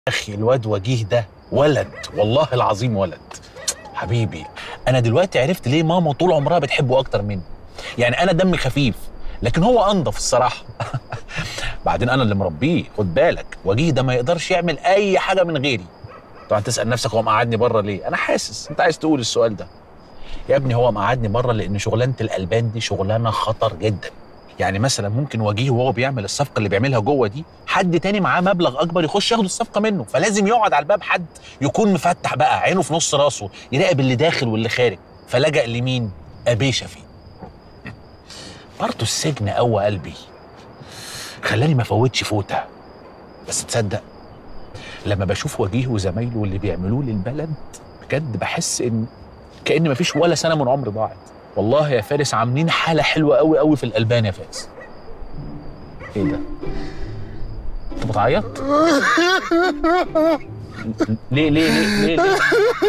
اخي الواد وجيه ده ولد والله العظيم ولد حبيبي انا دلوقتي عرفت ليه ماما طول عمرها بتحبه اكتر مني يعني انا دمي خفيف لكن هو انضف الصراحه بعدين انا اللي مربيه خد بالك وجيه ده ما يقدرش يعمل اي حاجه من غيري طبعا تسال نفسك هو مقعدني بره ليه انا حاسس انت عايز تقول السؤال ده يا ابني هو مقعدني بره لان شغلانه الالبان دي شغلانه خطر جدا يعني مثلا ممكن وجيه وهو بيعمل الصفقه اللي بيعملها جوه دي حد تاني معاه مبلغ اكبر يخش ياخد الصفقه منه فلازم يقعد على الباب حد يكون مفتح بقى عينه في نص راسه يراقب اللي داخل واللي خارج فلجأ لمين ابي شفيق برضه السجن قوى قلبي خلاني ما فوتش فوته بس تصدق لما بشوف وجيه وزمايله واللي بيعملوه للبلد بجد بحس ان كأن مفيش ولا سنه من عمري ضاعت والله يا فارس عاملين حاله حلوه قوي قوي في الالبان يا فارس ايه ده انت بتعيط ليه ليه ليه ليه, ليه؟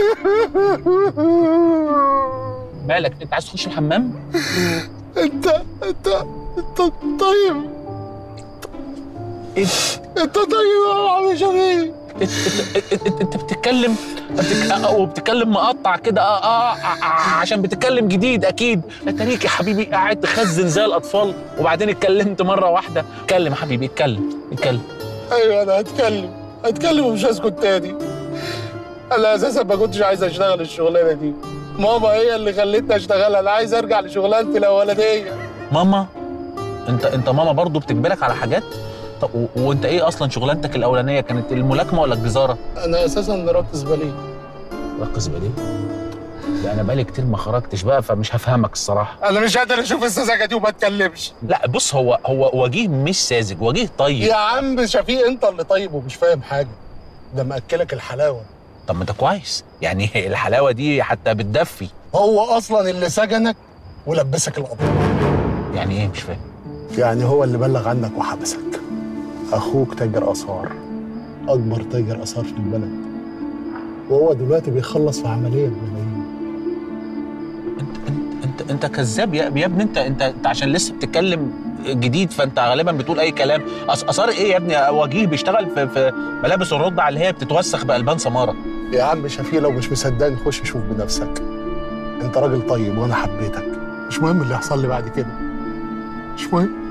مالك انت عايز تخش الحمام انت انت انت طيب ايه انت طيب يا عم شفيق انت, انت, انت, انت بتتكلم بتك... اه وبتتكلم مقطع كده اه اه ع- ع- عشان بتتكلم جديد اكيد انت ليك يا حبيبي قاعد تخزن زي الاطفال وبعدين اتكلمت مره واحده اتكلم يا حبيبي اتكلم اتكلم ايوه انا هتكلم هتكلم ومش هسكت تاني انا اساسا ما كنتش عايز اشتغل الشغلانه دي ماما هي اللي خلتني اشتغلها انا عايز ارجع لشغلانتي الاولانيه ماما انت انت ماما برضو بتجبرك على حاجات طب و... وانت ايه اصلا شغلانتك الاولانيه كانت الملاكمه ولا الجزاره انا اساسا راقص باليه ركز باليه لا انا بقالي كتير ما خرجتش بقى فمش هفهمك الصراحه انا مش قادر اشوف السذاجه دي وما اتكلمش لا بص هو هو وجيه مش ساذج وجيه طيب يا عم شفيق انت اللي طيب ومش فاهم حاجه ده مأكلك الحلاوه طب ما انت كويس يعني الحلاوه دي حتى بتدفي هو اصلا اللي سجنك ولبسك القضيه يعني ايه مش فاهم يعني هو اللي بلغ عنك وحبسك اخوك تاجر اثار اكبر تاجر اثار في البلد وهو دلوقتي بيخلص في عمليه بملايين انت انت انت, انت كذاب يا يا ابني انت انت انت عشان لسه بتتكلم جديد فانت غالبا بتقول اي كلام أص- اثار ايه يا ابني وجيه بيشتغل في في ملابس الرضع اللي هي بتتوسخ بالبان سماره يا عم شفيق لو مش مصدقني خش شوف بنفسك انت راجل طيب وانا حبيتك مش مهم اللي يحصل لي بعد كده مش مهم